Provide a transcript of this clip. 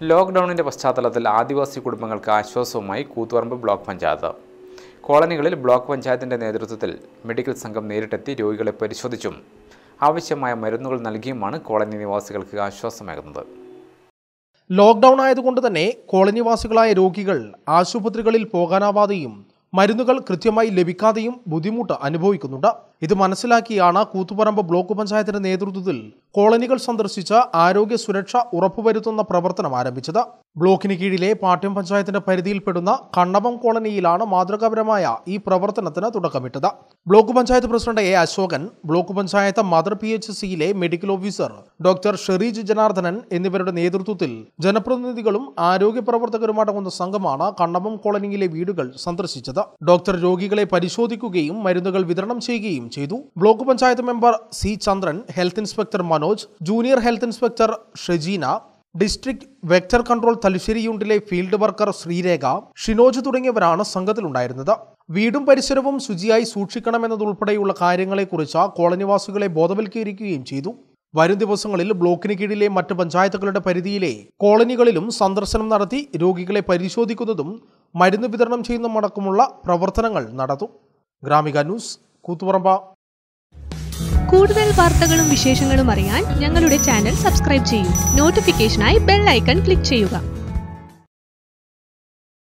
ലോക്ക്ഡൌണിന്റെ പശ്ചാത്തലത്തിൽ ആദിവാസി കുടുംബങ്ങൾക്ക് ആശ്വാസവുമായി കൂത്തുപറമ്പ് ബ്ലോക്ക് പഞ്ചായത്ത് കോളനികളിൽ ബ്ലോക്ക് പഞ്ചായത്തിന്റെ നേതൃത്വത്തിൽ മെഡിക്കൽ സംഘം നേരിട്ടെത്തി രോഗികളെ പരിശോധിച്ചും ആവശ്യമായ മരുന്നുകൾ നൽകിയുമാണ് കോളനി നിവാസികൾക്ക് ആശ്വാസമേകുന്നത് ലോക്ക്ഡൌൺ ആയതുകൊണ്ട് തന്നെ കോളനിവാസികളായ രോഗികൾ ആശുപത്രികളിൽ പോകാനാവാതെയും മരുന്നുകൾ കൃത്യമായി ലഭിക്കാതെയും ബുദ്ധിമുട്ട് അനുഭവിക്കുന്നുണ്ട് ഇത് മനസ്സിലാക്കിയാണ് കൂത്തുപറമ്പ് ബ്ലോക്ക് പഞ്ചായത്തിന്റെ നേതൃത്വത്തിൽ കോളനികൾ സന്ദർശിച്ച് ആരോഗ്യ സുരക്ഷ ഉറപ്പുവരുത്തുന്ന പ്രവർത്തനം ആരംഭിച്ചത് ബ്ലോക്കിന് കീഴിലെ പാട്യം പഞ്ചായത്തിന്റെ പരിധിയിൽപ്പെടുന്ന കണ്ണവം കോളനിയിലാണ് മാതൃകാപരമായ ഈ പ്രവർത്തനത്തിന് തുടക്കമിട്ടത് block panchayat president A Ashokan block panchayat mother P H സിയിലെ medical officer doctor Shereej Janardhanan എന്നിവരുടെ നേതൃത്വത്തിൽ ജനപ്രതിനിധികളും ആരോഗ്യ പ്രവർത്തകരുമടങ്ങുന്ന സംഘമാണ് കണ്ണവം കോളനിയിലെ വീടുകൾ സന്ദർശിച്ചത് ഡോക്ടർ രോഗികളെ പരിശോധിക്കുകയും മരുന്നുകൾ വിതരണം ചെയ്യുകയും ചെയ്തു block panchayat member C Chandran health inspector Manoj junior health inspector Shejeena district vector control Thalassery യൂണിറ്റിലെ ഫീൽഡ് വർക്കർ ശ്രീരേഖ ഷിനോജ് തുടങ്ങിയവരാണ് സംഘത്തിലുണ്ടായിരുന്നത് വീടും പരിസരവും ശുചിയായി സൂക്ഷിക്കണമെന്നതുൾപ്പെടെയുള്ള കാര്യങ്ങളെക്കുറിച്ച് കോളനിവാസികളെ ബോധവൽക്കരിക്കുകയും ചെയ്തു വരും ദിവസങ്ങളിൽ ബ്ലോക്കിന് കീഴിലെ മറ്റ് പഞ്ചായത്തുകളുടെ പരിധിയിലെ കോളനികളിലും സന്ദർശനം നടത്തി രോഗികളെ പരിശോധിക്കുന്നതും മരുന്ന് വിതരണം ചെയ്യുന്നതുമടക്കമുള്ള പ്രവർത്തനങ്ങൾ നടത്തും ഗ്രാമിക ന്യൂസ് കൂത്തുപറമ്പ കൂടുതൽ വാർത്തകളും വിശേഷങ്ങളും അറിയാൻ ഞങ്ങളുടെ ചാനൽ സബ്സ്ക്രൈബ് ചെയ്യൂ നോട്ടിഫിക്കേഷനായി ബെൽ ഐക്കൺ ക്ലിക്ക് ചെയ്യുക